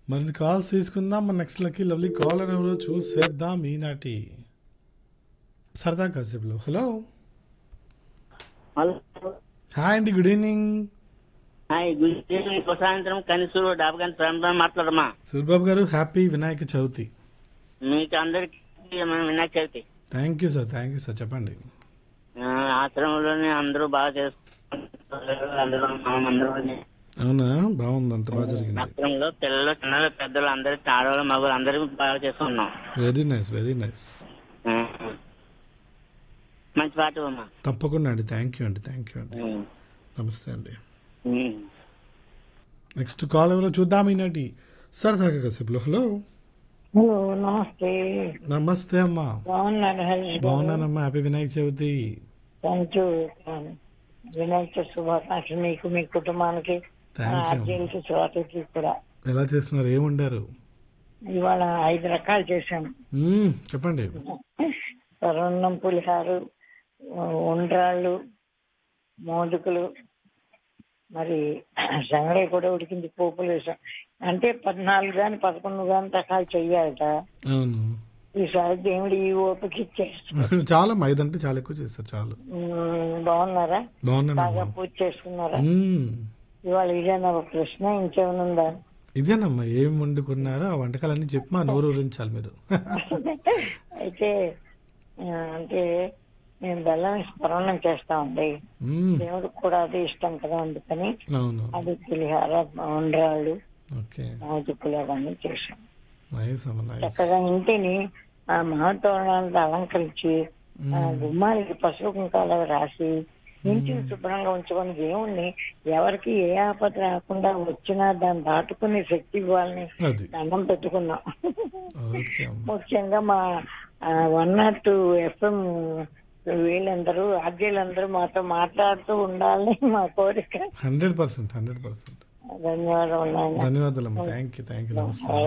మరి కాల్స్ తీసుకుందాం మన నెక్స్ట్ లకి లవ్లీ కాలర్ ఎవరో చూసేద్దాం ఈనాటి సరదా కాసేపులో హలో హలో హాయ్ అండి good evening hi good evening సాయంత్రం కనిసూరు డాబగాని ప్రాంతం మాట్లాడమా సూర్బాబు గారు హ్యాపీ వినాయక చవితి మీకు అందరికి Vinayaka Chavithi thank you sir thank you sir చెప్పండి ఆ, ఆశ్రమంలోనే అందరూ బాగా చేసుకుంటారు అందరూ మనం అందరూ అవునా బాగుంది అంత బాగా జరిగింది ఆశ్రమంలో పిల్లలు చిన్నలు పెద్దలు అందరూ ఆడవాళ్ళు మగవాళ్ళు అందరూ బాగా చేసుకున్నాం వెరీ నైస్ వెరీ నైస్ ఆ, మంచి పాట అమ్మా తప్పకుండా అండి థ్యాంక్ యూ అండి థ్యాంక్ యూ అండి నమస్తే అండి నెక్స్ట్ కాల్ ఎవరో చూద్దాం ఈనాటి సరదాగా కాసేపులో హలో హలో నమస్తే నమస్తే అమ్మా బాగున్నాను హరీష్ గారు బాగున్నానమ్మా happy Vinayaka Chavithi thank you Vinayaka శుభాకాంక్షలు మీకు మీ కుటుంబానికి థ్యాంక్ యూ అర్జెంట్కి స్వాతికి కూడా ఎలా చేస్తున్నారు ఏం వండారు ఇవాళ ఐదు రకాలు చేశాను మ్మ్, చెప్పండి పరన్నం పులిహారు ఉండ్రాళ్ళు మోదుకులు మరి సంగడి కూడా ఉడికింది పోపులు వేసాం అంటే పద్నాలుగు గాని పదకొండు గాని రకాలు చెయ్యాలట అవును ఈసారి దేవుడు ఈ ఓపిక ఇచ్చేస్తాడు చాలా ఐదంటే చాలా ఎక్కువ చేస్తారు చాలు ఉమ్, బాగున్నారా బాగా బాగున్నానమ్మా పూజ చేసుకున్నారా మ్మ్. ఇవాళ ఇదేనా ఒక ప్రశ్న ఇంకేమనుందా ఇదేనమ్మా ఏం వండుకున్నారో ఆ వంటకాలన్నీ చెప్పి మా నోరు ఊరించాలి మీరు అయితే ఆ, అంటే మేము బెల్లం వేసి పరవణం చేస్తామండి మ్మ్. దేవుడికి కూడా అది ఇష్టం కదా అందుకని అవును అది పులిహార ఉండ్రాళ్ళు ఓకే మోదుకులు అవన్నీ చేశాం నైస్ అమ్మ నైస్ చక్కగా ఇంటిని ఆ మహతోరణాలతో అలంకరించి ఆ, గుమ్మాలకి పసుపు కుంకాలు అవి రాసి ఇంటిని శుభ్రంగా ఉంచుకొని దేవుణ్ణి ఎవరికి ఏ ఆపద రాకుండా వచ్చినా దాన్ని దాటుకునే శక్తి ఇవ్వాలని అది దండం పెట్టుకున్నాం ఓకే అమ్మ ముఖ్యంగా మా వన్ నాట్ టూ ఎఫ్ఎం వీళ్ళందరూ ఆర్జీలందరూ మాతో మాట్లాడుతూ ఉండాలని మా కోరిక హండ్రెడ్ పర్సెంట్ హండ్రెడ్ పర్సెంట్ ధన్యవాదాలు నాయన ధన్యవాదాలు అమ్మ థ్యాంక్ యూ థ్యాంక్ యూ నమస్తే